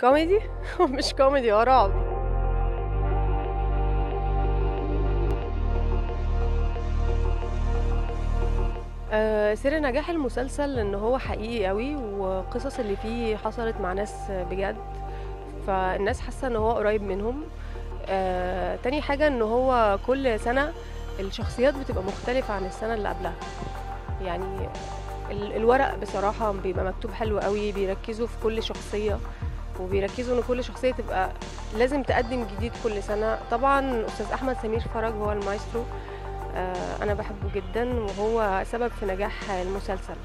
كوميدي مش كوميدي هو رعب آه، سر نجاح المسلسل ان هو حقيقي قوي والقصص اللي فيه حصلت مع ناس بجد فالناس حاسه ان هو قريب منهم آه، تاني حاجه ان هو كل سنه الشخصيات بتبقى مختلفه عن السنه اللي قبلها يعني ال- الورق بصراحه بيبقى مكتوب حلو قوي بيركزوا في كل شخصيه وبيركزوا ان كل شخصيه تبقى لازم تقدم جديد كل سنه طبعا استاذ احمد سمير فرج هو المايسترو آه، انا بحبه جدا وهو سبب في نجاح المسلسل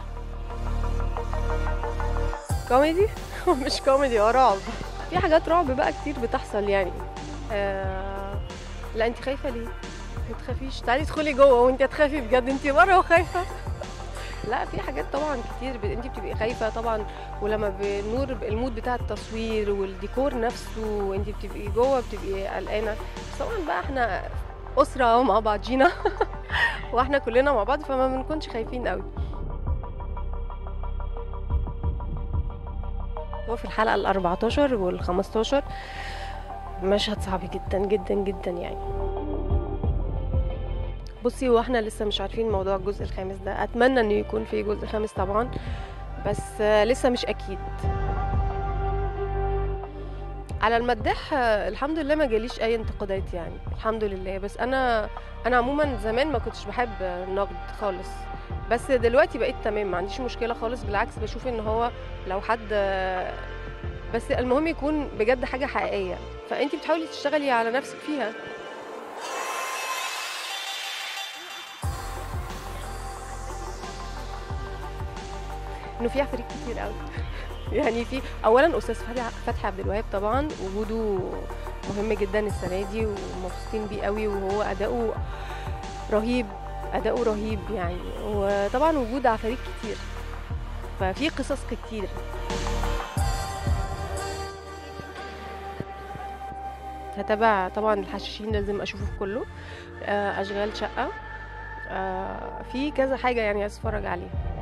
كوميدي مش كوميدي هو رعب في حاجات رعب بقى كتير بتحصل يعني آه، لا انت خايفه ليه ما تخافيش تعالي ادخلي جوه وانت هتخافي بجد انت بره وخايفه لا في حاجات طبعا كتير ب... انت بتبقي خايفه طبعا ولما بالنور المود بتاع التصوير والديكور نفسه وانت بتبقي جوه بتبقي قلقانه بس طبعا بقى احنا اسره مع بعضينا واحنا كلنا مع بعض فما بنكونش خايفين قوي هو في الحلقه ال 14 وال 15 مشهد صعب جدا جدا جدا يعني بصي هو احنا لسه مش عارفين موضوع الجزء الخامس ده اتمنى انه يكون في جزء خامس طبعا بس آه، لسه مش اكيد على المداح آه، الحمد لله ما جاليش اي انتقادات يعني الحمد لله بس انا انا عموما زمان ما كنتش بحب النقد خالص بس دلوقتي بقيت تمام ما عنديش مشكله خالص بالعكس بشوف ان هو لو حد آه، بس المهم يكون بجد حاجه حقيقيه فانت بتحاولي تشتغلي على نفسك فيها انه في عفاريت كتير قوي يعني في اولا استاذ فتحي فتحي عبد الوهاب طبعا وجوده مهم جدا السنه دي ومبسوطين بيه قوي وهو اداؤه رهيب اداؤه رهيب يعني وطبعا وجود عفاريت كتير ففي قصص كتير هتابع طبعا الحشاشين لازم اشوفه كله آه، اشغال شقه آه، في كذا حاجه يعني عايز اتفرج عليها